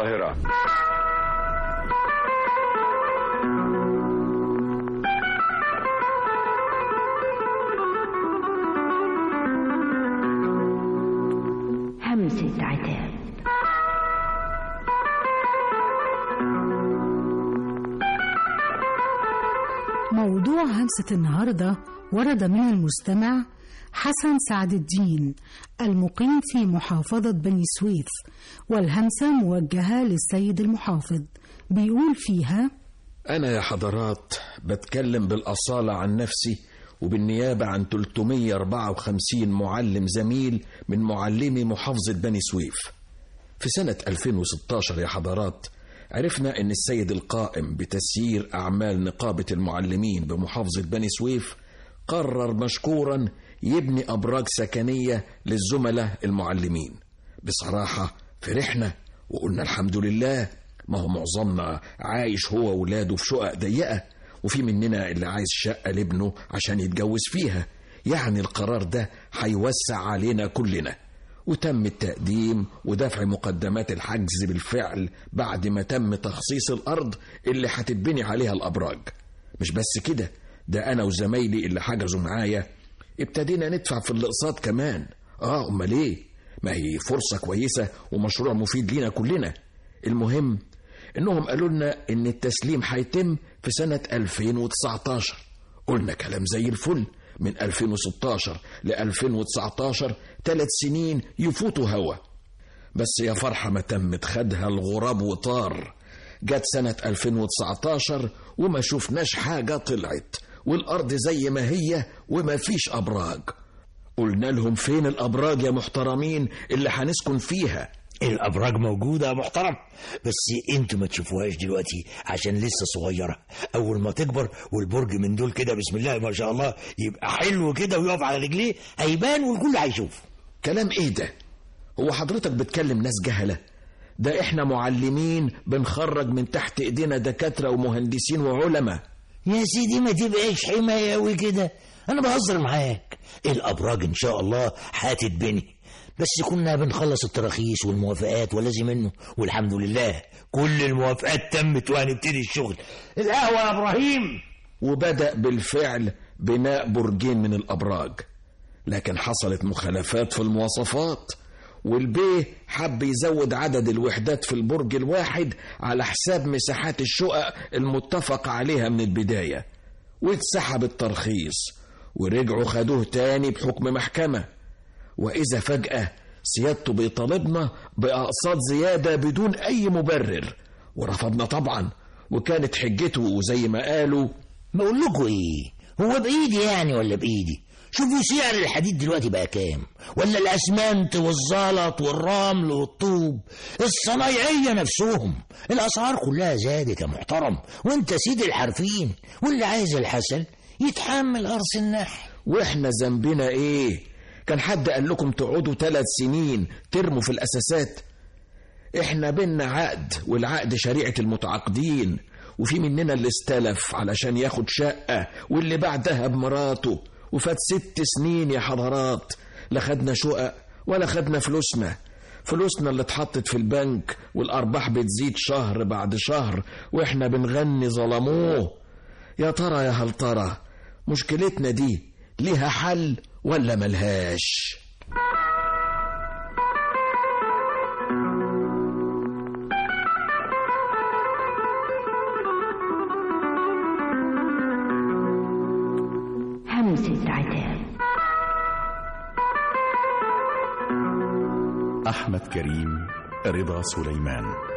القاهرة همسة عتاب موضوع همسة النهاردة ورد من المستمع حسن سعد الدين المقيم في محافظة بني سويف والهمسة موجهة للسيد المحافظ بيقول فيها أنا يا حضرات بتكلم بالأصالة عن نفسي وبالنيابة عن 354 معلم زميل من معلمي محافظة بني سويف في سنة 2016 يا حضرات عرفنا أن السيد القائم بتسيير أعمال نقابة المعلمين بمحافظة بني سويف قرر مشكورا يبني أبراج سكنية للزملاء المعلمين بصراحة فرحنا وقلنا الحمد لله ما هو معظمنا عايش هو وولاده في شقق ضيقة وفي مننا اللي عايز شقة لابنه عشان يتجوز فيها يعني القرار ده هيوسع علينا كلنا وتم التقديم ودفع مقدمات الحجز بالفعل بعد ما تم تخصيص الأرض اللي هتتبني عليها الأبراج مش بس كده ده أنا وزمايلي اللي حجزوا معايا ابتدينا ندفع في الأقساط كمان آه أمال إيه ما هي فرصة كويسة ومشروع مفيد لينا كلنا المهم إنهم قالوا لنا إن التسليم هيتم في سنة 2019 قلنا كلام زي الفل من 2016 ل 2019 ثلاث سنين يفوتوا هوا بس يا فرحة ما تمت خدها الغراب وطار جت سنة 2019 وما شفناش حاجة طلعت والأرض زي ما هي وما فيش أبراج قلنا لهم فين الأبراج يا محترمين اللي هنسكن فيها الابراج موجوده يا محترم بس انتوا ما تشوفوهاش دلوقتي عشان لسه صغيره اول ما تكبر والبرج من دول كده بسم الله ما شاء الله يبقى حلو كده ويقف على رجليه هيبان والكل هيشوف كلام ايه ده هو حضرتك بتكلم ناس جهلة ده احنا معلمين بنخرج من تحت ايدينا دكاترة ومهندسين وعلماء يا سيدي ما تبقاش حماية قوي كده انا بهزر معاك الابراج ان شاء الله هتتبني بس كنا بنخلص التراخيص والموافقات ولازم منه والحمد لله كل الموافقات تمت وهنبتدي الشغل القهوه يا ابراهيم وبدأ بالفعل بناء برجين من الأبراج لكن حصلت مخالفات في المواصفات والبيه حب يزود عدد الوحدات في البرج الواحد على حساب مساحات الشقق المتفق عليها من البداية واتسحب الترخيص ورجعوا خدوه تاني بحكم محكمة وإذا فجأة سيادته بيطالبنا بأقساط زيادة بدون أي مبرر ورفضنا طبعا وكانت حجته زي ما قالوا بقول لكم ايه هو بايدي يعني ولا بايدي شوفوا سعر الحديد دلوقتي بقى كام ولا الاسمنت والزلط والرمل والطوب الصنايعيه نفسهم الاسعار كلها زادت يا محترم وانت سيد الحرفين واللي عايز الحسن يتحمل قرص النحل واحنا ذنبنا ايه كان حد قال لكم تقعدوا ثلاث سنين ترموا في الاساسات احنا بينا عقد والعقد شريعة المتعاقدين وفي مننا اللي استلف علشان ياخد شقة واللي بعدها بمراته وفات ست سنين يا حضرات لا خدنا شقق ولا خدنا فلوسنا فلوسنا اللي اتحطت في البنك والأرباح بتزيد شهر بعد شهر وإحنا بنغني ظلموه يا ترى يا هل ترى مشكلتنا دي ليها حل ولا ملهاش همسة عتاب أحمد كريم رضا سليمان